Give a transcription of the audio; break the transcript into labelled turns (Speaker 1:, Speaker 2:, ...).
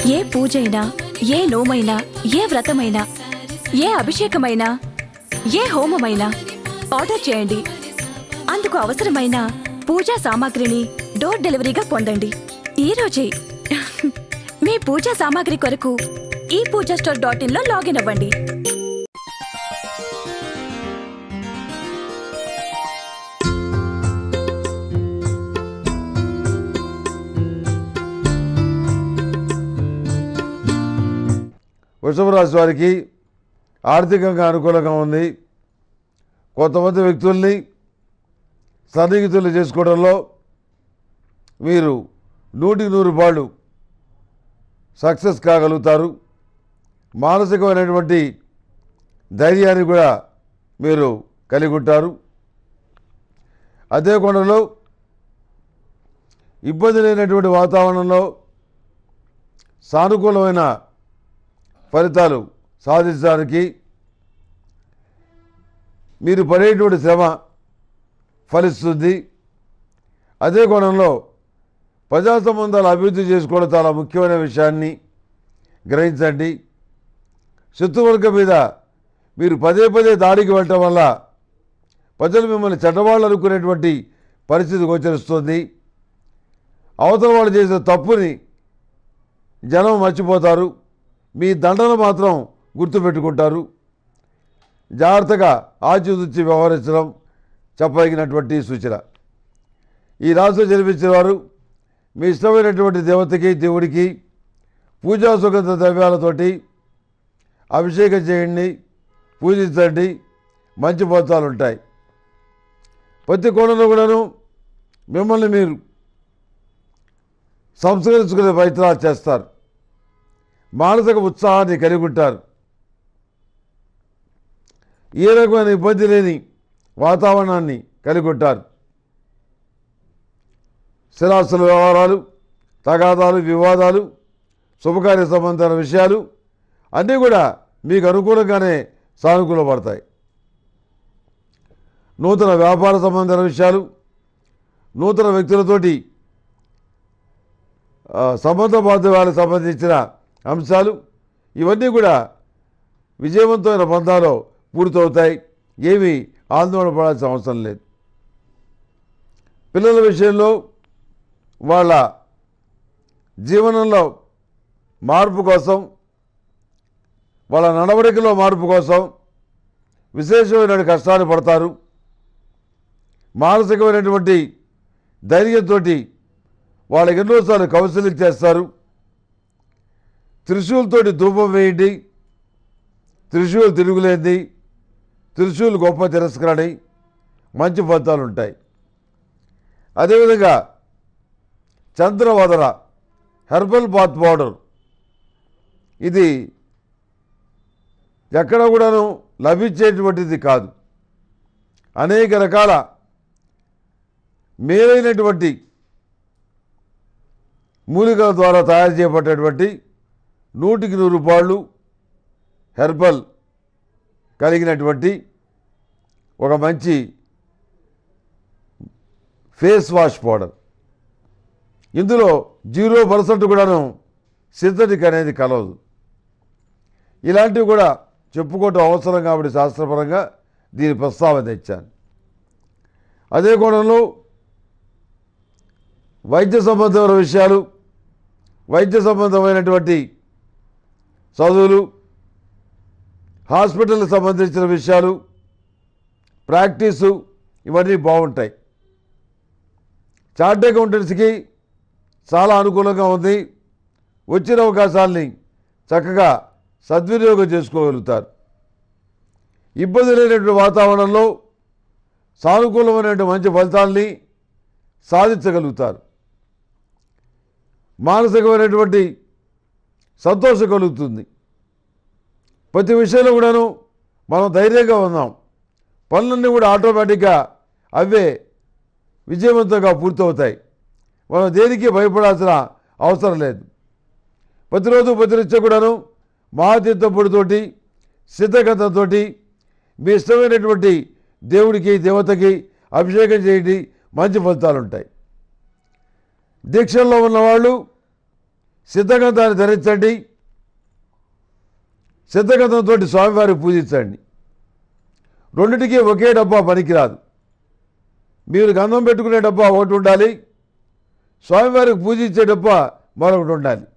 Speaker 1: ఏ పూజైనా ఏ నోమైనా ఏ వ్రతమైనా ఏ అభిషేకమైనా ఏ హోమమైనా ఆర్డర్ చేయండి అందుకు అవసరమైన పూజా సామాగ్రిని డోర్ డెలివరీగా పొందండి ఈ రోజే మీ పూజా సామాగ్రి కొరకు ఈ పూజా స్టోర్ డాట్ ఇన్ లో లాగిన్ అవ్వండి
Speaker 2: వృషభ రాశి వారికి ఆర్థికంగా అనుకూలంగా ఉంది కొంతమంది వ్యక్తుల్ని సన్నిహితులు చేసుకోవడంలో మీరు నూటికి నూరు పాళ్ళు సక్సెస్ కాగలుగుతారు మానసికమైనటువంటి ధైర్యాన్ని కూడా మీరు కలిగి ఉంటారు అదే కొండలో ఇబ్బంది లేనటువంటి వాతావరణంలో సానుకూలమైన ఫలితాలు సాధించడానికి మీరు పడేటువంటి శ్రమ ఫలిస్తుంది అదే కోణంలో ప్రజా సంబంధాలు అభివృద్ధి చేసుకోవడం చాలా ముఖ్యమైన విషయాన్ని గ్రహించండి శత్రువర్గం మీద మీరు పదే పదే దాడికి వెళ్ళటం వల్ల ప్రజలు మిమ్మల్ని చెడ్డవాళ్ళు అనుకునేటువంటి పరిస్థితి గోచరిస్తుంది అవతల వాళ్ళు చేసిన తప్పుని జనం మర్చిపోతారు మీ దండను మాత్రం గుర్తుపెట్టుకుంటారు జాగ్రత్తగా ఆచితూచి వ్యవహరించడం చెప్పదగినటువంటి సూచన ఈ రాశిలో జన్మించిన వారు మీ ఇష్టమైనటువంటి దేవతకి దేవుడికి పూజా సుగంధ ద్రవ్యాలతోటి అభిషేకం చేయండి పూజించండి మంచి ఫలితాలు ఉంటాయి ప్రతి కోణంలో కూడాను మిమ్మల్ని మీరు సంస్కరించుకునే ప్రయత్నాలు చేస్తారు మానసిక ఉత్సాహాన్ని కలిగి ఉంటారు ఏ రకమైన ఇబ్బంది లేని వాతావరణాన్ని కలిగి ఉంటారు స్థిరాస్తుల వ్యవహారాలు తగాదాలు వివాదాలు శుభకార్య సంబంధాల విషయాలు అన్నీ కూడా మీకు అనుకూలంగానే సానుకూలపడతాయి నూతన వ్యాపార సంబంధాల విషయాలు నూతన వ్యక్తులతోటి ఆ, సంబంధ బాంధవ్యాలకు సంబంధించిన అంశాలు ఇవన్నీ కూడా విజయవంతమైన బంధాలు పూర్తవుతాయి ఏమీ ఆందోళన పడాల్సిన అవసరం లేదు పిల్లల విషయంలో వాళ్ళ జీవనంలో మార్పు కోసం వాళ్ళ నడవడికలో మార్పు కోసం విశేషమైన కష్టాలు పడతారు మానసికమైనటువంటి ధైర్యంతో వాళ్ళకి ఎన్నోసార్లు కౌన్సిలింగ్ చేస్తారు త్రిశూలతోటి ధూపం వేయండి త్రిశూలు తిరుగులేంది త్రిశూలు గొప్ప తిరస్కరణి మంచి ఫలితాలు ఉంటాయి అదేవిధంగా చంద్రవదన హెర్బల్ బాత్ పౌడర్ ఇది ఎక్కడ కూడాను లభించేటువంటిది కాదు అనేక రకాల మేలైనటువంటి మూలికల ద్వారా తయారు చేయబడ్డటువంటి నూటికి నూరు రూపాయలు హెర్బల్ కలిగినటువంటి ఒక మంచి ఫేస్ వాష్ పౌడర్ ఇందులో జీరో పర్సెంట్ కూడాను సింథటిక్ అనేది కలవదు ఇలాంటివి కూడా చెప్పుకోవటం అవసరం కాబట్టి శాస్త్రపరంగా దీని ప్రస్తావన తెచ్చాను అదే కోణంలో వైద్య సంబంధమైన విషయాలు వైద్య సంబంధమైనటువంటి చదువులు హాస్పిటల్కి సంబంధించిన విషయాలు ప్రాక్టీసు ఇవన్నీ బాగుంటాయి చార్ట్ అకౌంటెన్సీకి చాలా అనుకూలంగా ఉంది వచ్చిన అవకాశాలని చక్కగా సద్వినియోగం చేసుకోగలుగుతారు ఇబ్బంది లేనటువంటి వాతావరణంలో సానుకూలమైనటువంటి మంచి ఫలితాల్ని సాధించగలుగుతారు మానసికమైనటువంటి సంతోషం కలుగుతుంది ప్రతి విషయంలో కూడాను మనం ధైర్యంగా ఉన్నాం పనులన్నీ కూడా ఆటోమేటిక్గా అవే విజయవంతంగా పూర్తవుతాయి మనం దేనికి భయపడాల్సిన అవసరం లేదు ప్రతిరోజు ప్రతినిత్యం కూడాను మహాతీర్థపుడితోటి సిద్ధగతంతో మీ ఇష్టమైనటువంటి దేవుడికి దేవతకి అభిషేకం చేయండి మంచి ఫలితాలు ఉంటాయి దీక్షల్లో ఉన్నవాళ్ళు సిద్ధగంధాన్ని ధరించండి సిద్ధగంధంతో స్వామివారికి పూజించండి రెండిటికి ఒకే డబ్బా పనికిరాదు మీరు గంధం పెట్టుకునే డబ్బా ఒకటి ఉండాలి స్వామివారికి పూజించే డబ్బా మరొకటి ఉండాలి